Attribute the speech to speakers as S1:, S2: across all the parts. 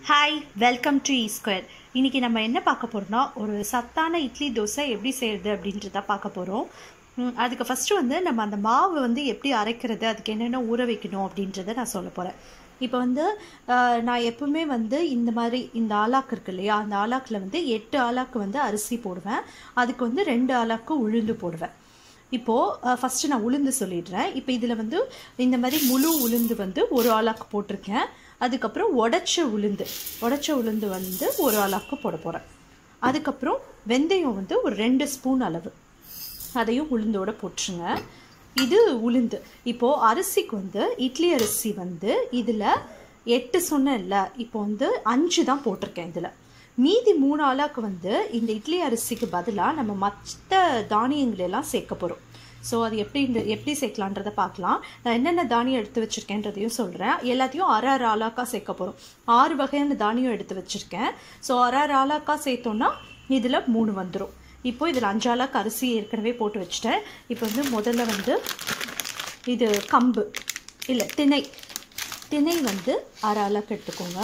S1: hi welcome to E square இன்றைக்கி நம்ம என்ன பார்க்க போகிறோம்னா ஒரு சத்தான இட்லி தோசை எப்படி செய்கிறது அப்படின்றத பார்க்க போகிறோம் அதுக்கு ஃபஸ்ட்டு வந்து நம்ம அந்த மாவு வந்து எப்படி அரைக்கிறது அதுக்கு என்னென்ன ஊற வைக்கணும் அப்படின்றத நான் சொல்ல போகிறேன் இப்போ வந்து ஆஹ், நான் எப்பவுமே வந்து இந்த மாதிரி இந்த ஆலாக்கு இருக்கு இல்லையா அந்த ஆலாக்கில் வந்து எட்டு ஆலாக்கு வந்து அரிசி போடுவேன் அதுக்கு வந்து ரெண்டு ஆலாக்கு உளுந்து போடுவேன் இப்போது ஃபஸ்ட்டு நான் உளுந்து சொல்லிடுறேன் இப்போ இதில் வந்து இந்த மாதிரி முழு உளுந்து வந்து ஒரு ஆளாக்கு போட்டிருக்கேன் அதுக்கப்புறம் உடச்ச உளுந்து உடச்ச உளுந்து வந்து ஒரு ஆளாக்கு போட போகிறேன் அதுக்கப்புறம் வெந்தயம் வந்து ஒரு ரெண்டு ஸ்பூன் அளவு அதையும் உளுந்தோட போட்டுருங்க இது உளுந்து இப்போது அரிசிக்கு வந்து இட்லி அரிசி வந்து இதில் எட்டு சொன்னேன்ல இப்போ வந்து அஞ்சு தான் போட்டிருக்கேன் இதில் மீதி மூணு ஆளாக்கு வந்து இந்த இட்லி அரிசிக்கு பதிலாக நம்ம மற்ற தானியங்கள் எல்லாம் சேர்க்க போகிறோம் ஸோ அது எப்படி இந்த எப்படி சேர்க்கலான்றதை பார்க்கலாம் நான் என்னென்ன தானியம் எடுத்து வச்சுருக்கேன்றதையும் சொல்கிறேன் எல்லாத்தையும் அரை அரை ஆளாக்கா சேர்க்க போகிறோம் ஆறு வகையான தானியம் எடுத்து வச்சுருக்கேன் ஸோ அரை அரை ஆளாக்கா சேர்த்தோன்னா இதில் மூணு வந்துடும் இப்போ இதில் அஞ்சு ஆளாக்கு அரிசி ஏற்கனவே போட்டு வச்சுட்டேன் இப்போ வந்து முதல்ல வந்து இது கம்பு இல்லை திணை திணை வந்து அரை ஆளாக்கு எடுத்துக்கோங்க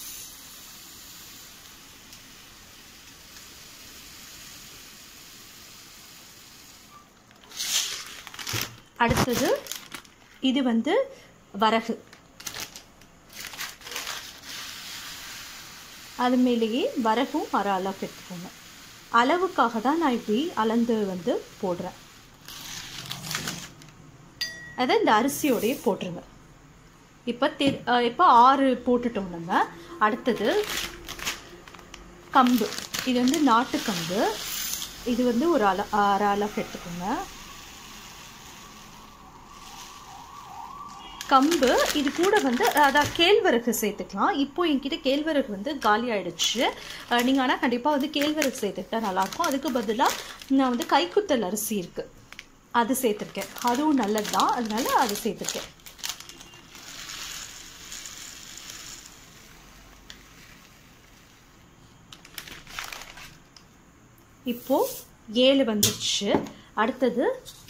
S1: அடுத்தது இது வந்து வரகு அது மேலேயே வரகும் அரை அளவுக்கு எடுத்துக்கோங்க அளவுக்காக தான் நான் இப்படி அளந்து வந்து போடுறேன் அதை இந்த அரிசியோடயே போட்டுருங்க இப்போ தெ அஹ் இப்போ ஆறு போட்டுட்டோம் நம்ம அடுத்தது கம்பு இது வந்து நாட்டு கம்பு இது வந்து ஒரு அல அரை அளவுக்கு எடுத்துக்கோங்க கம்பு இது கூட வந்து அதான் கேழ்வரகு சேர்த்துக்கலாம் இப்போ என்கிட்ட கேழ்வரகு வந்து காலி ஆயிடுச்சு அஹ் நீங்க ஆனால் கண்டிப்பாக வந்து கேழ்வரகு சேர்த்துக்கிட்டா நல்லாயிருக்கும் அதுக்கு பதிலாக நான் வந்து கைக்குத்தல் அரிசி இருக்கு அது சேர்த்துருக்கேன் அதுவும் நல்லது தான் அதனால அது சேர்த்துருக்கேன் இப்போ ஏழு வந்துடுச்சு அடுத்தது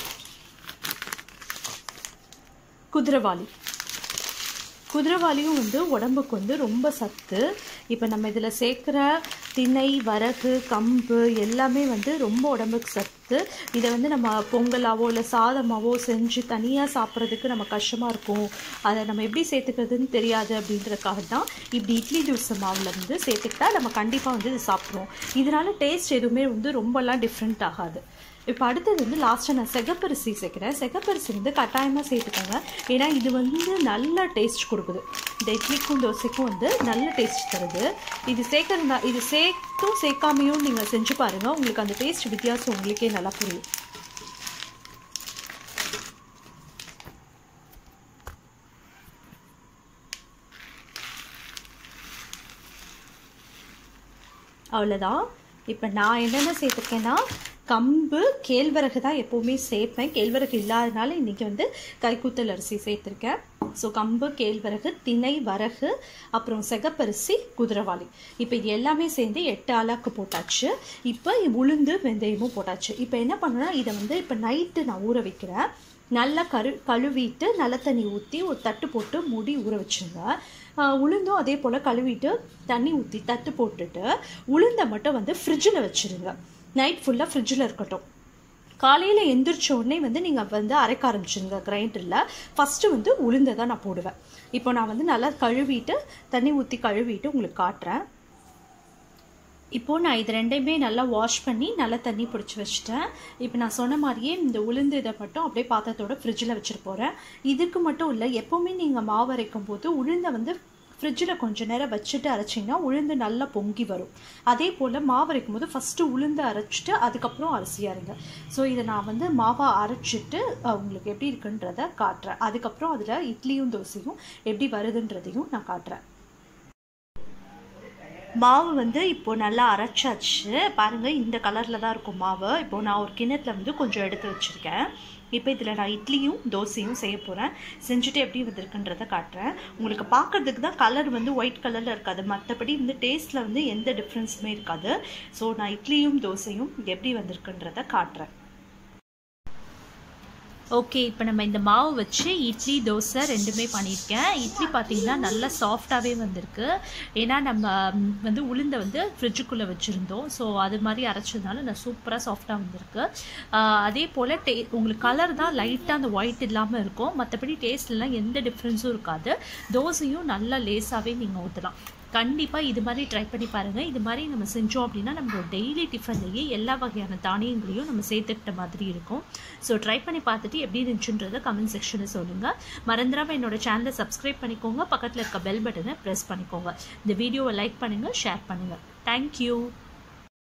S1: குதிரைவாலி குதிரைவாலியும் வந்து உடம்புக்கு வந்து ரொம்ப சத்து இப்போ நம்ம இதில் சேர்க்குற திணை வரகு கம்பு எல்லாமே வந்து ரொம்ப உடம்புக்கு சத்து இதை வந்து நம்ம பொங்கலாவோ இல்லை சாதமாவோ செஞ்சு தனியாக சாப்பிட்றதுக்கு நம்ம கஷ்டமாக இருக்கும் அதை நம்ம எப்படி சேர்த்துக்கிறதுன்னு தெரியாது அப்படின்றதுக்காக தான் இப்படி இட்லி தோசை மாவில் வந்து சேர்த்துக்கிட்டா நம்ம கண்டிப்பாக வந்து இது சாப்பிட்ருவோம் இதனால டேஸ்ட் எதுவுமே வந்து ரொம்பலாம் டிஃப்ரெண்ட் ஆகாது இப்போ அடுத்தது வந்து லாஸ்ட்டாக நான் செகப்பரிசி சேர்க்குறேன் செகப்பரிசி வந்து கட்டாயமாக சேர்த்துக்கோங்க ஏன்னா இது வந்து நல்ல டேஸ்ட் கொடுக்குது இந்த இட்லிக்கும் தோசைக்கும் வந்து நல்ல டேஸ்ட் தருது இது சேர்க்கறதா இது சேர்த்தும் சேர்க்காமையும் நீங்கள் செஞ்சு பாருங்கள் உங்களுக்கு அந்த டேஸ்ட் வித்தியாசம் உங்களுக்கே நல்லா புரியும் அவ்வளோதான் இப்போ நான் என்னென்ன சேர்த்துருக்கேன்னா கம்பு கேழ்வரகு தான் எப்போவுமே சேர்ப்பேன் கேழ்வரகு இல்லாதனால இன்றைக்கி வந்து கைக்குத்தல் அரிசி சேர்த்துருக்கேன் ஸோ கம்பு கேழ்வரகு திணை வரகு அப்புறம் செகப்பரிசி குதிரைவாளி இப்போ இது எல்லாமே சேர்ந்து எட்டு ஆளாக்கு போட்டாச்சு இப்போ உளுந்து வெந்தயமும் போட்டாச்சு இப்போ என்ன பண்ணணும்னா இதை வந்து இப்போ நைட்டு நான் ஊற வைக்கிறேன் நல்லா கரு கழுவிட்டு நல்ல தண்ணி ஊற்றி ஒரு தட்டு போட்டு மூடி ஊற வச்சுருங்க ஆஹ் உளுந்தும் அதே போல் கழுவிட்டு தண்ணி ஊற்றி தட்டு போட்டுட்டு உளுந்தை மட்டும் வந்து ஃப்ரிட்ஜில் வச்சுருங்க நைட் ஃபுல்லாக ஃப்ரிட்ஜில் இருக்கட்டும் காலையில் எந்திரிச்ச உடனே வந்து நீங்கள் வந்து அரைக்க ஆரம்பிச்சுங்க கிரைண்டரில் ஃபஸ்ட்டு வந்து உளுந்தை தான் நான் போடுவேன் இப்போ நான் வந்து நல்லா கழுவிட்டு தண்ணி ஊற்றி கழுவிட்டு உங்களுக்கு காட்டுறேன் இப்போது நான் இது ரெண்டையுமே நல்லா வாஷ் பண்ணி நல்லா தண்ணி பிடிச்சி வச்சுட்டேன் இப்போ நான் சொன்ன மாதிரியே இந்த உளுந்து இதை மட்டும் அப்படியே பாத்திரத்தோட ஃப்ரிட்ஜில் வச்சுட்டு போகிறேன் இதுக்கு மட்டும் இல்லை எப்போவுமே நீங்கள் மாவு அரைக்கும் போது உளுந்தை வந்து ஃப்ரிட்ஜில் கொஞ்ச நேரம் வச்சுட்டு அரைச்சிங்கன்னா உளுந்து நல்லா பொங்கி வரும் அதே போல் மாவு அரைக்கும் போது ஃபஸ்ட்டு உளுந்து அரைச்சிட்டு அதுக்கப்புறம் அரிசி அரைங்க ஸோ இதை நான் வந்து மாவை அரைச்சிட்டு அஹ், உங்களுக்கு எப்படி இருக்குன்றத காட்டுறேன் அதுக்கப்புறம் அதில் இட்லியும் தோசையும் எப்படி வருதுன்றதையும் நான் காட்டுறேன் மாவு வந்து இப்போ நல்லா அரைச்சாச்சு பாருங்கள் இந்த கலரில் தான் இருக்கும் மாவு இப்போ நான் ஒரு கிண்ணத்தில் வந்து கொஞ்சம் எடுத்து வச்சுருக்கேன் இப்போ இதில் நான் இட்லியும் தோசையும் செய்ய போகிறேன் செஞ்சுட்டு எப்படி வந்திருக்குன்றதை காட்டுறேன் உங்களுக்கு பார்க்கறதுக்கு தான் கலர் வந்து ஒயிட் கலரில் இருக்காது மற்றபடி வந்து டேஸ்ட்டில் வந்து எந்த டிஃப்ரென்ஸுமே இருக்காது ஸோ நான் இட்லியும் தோசையும் எப்படி வந்திருக்குன்றதை காட்டுறேன் ஓகே இப்போ நம்ம இந்த மாவு வச்சு இட்லி தோசை ரெண்டுமே பண்ணியிருக்கேன் இட்லி பார்த்தீங்கன்னா நல்லா சாஃப்டாகவே வந்திருக்கு ஏன்னா நம்ம ம், வந்து உளுந்தை வந்து ஃப்ரிட்ஜுக்குள்ளே வச்சுருந்தோம் ஸோ அது மாதிரி அரைச்சதுனால நான் சூப்பராக சாஃப்டாக வந்திருக்கு ஆஹ் அதே போல் டே உங்களுக்கு கலர் தான் லைட்டாக அந்த ஒயிட் இல்லாமல் இருக்கும் மற்றபடி டேஸ்ட்லாம் எந்த டிஃப்ரென்ஸும் இருக்காது தோசையும் நல்லா லேஸாகவே நீங்கள் ஊற்றலாம் கண்டிப்பாக இது மாதிரி ட்ரை பண்ணி பாருங்கள் இது மாதிரி நம்ம செஞ்சோம் அப்படின்னா நம்மளோட டெய்லி டிஃபன்லேயே எல்லா வகையான தானியங்களையும் நம்ம சேர்த்துக்கிட்ட மாதிரி இருக்கும் ஸோ ட்ரை பண்ணி பார்த்துட்டு எப்படி இருந்துச்சுன்றதை கமெண்ட் செக்ஷனில் சொல்லுங்கள் மறந்துடாமல் என்னோட சேனலை சப்ஸ்கிரைப் பண்ணிக்கோங்க பக்கத்தில் இருக்க பெல் பட்டனை ப்ரெஸ் பண்ணிக்கோங்க இந்த வீடியோவை லைக் பண்ணுங்கள் ஷேர் பண்ணுங்கள் தேங்க்யூ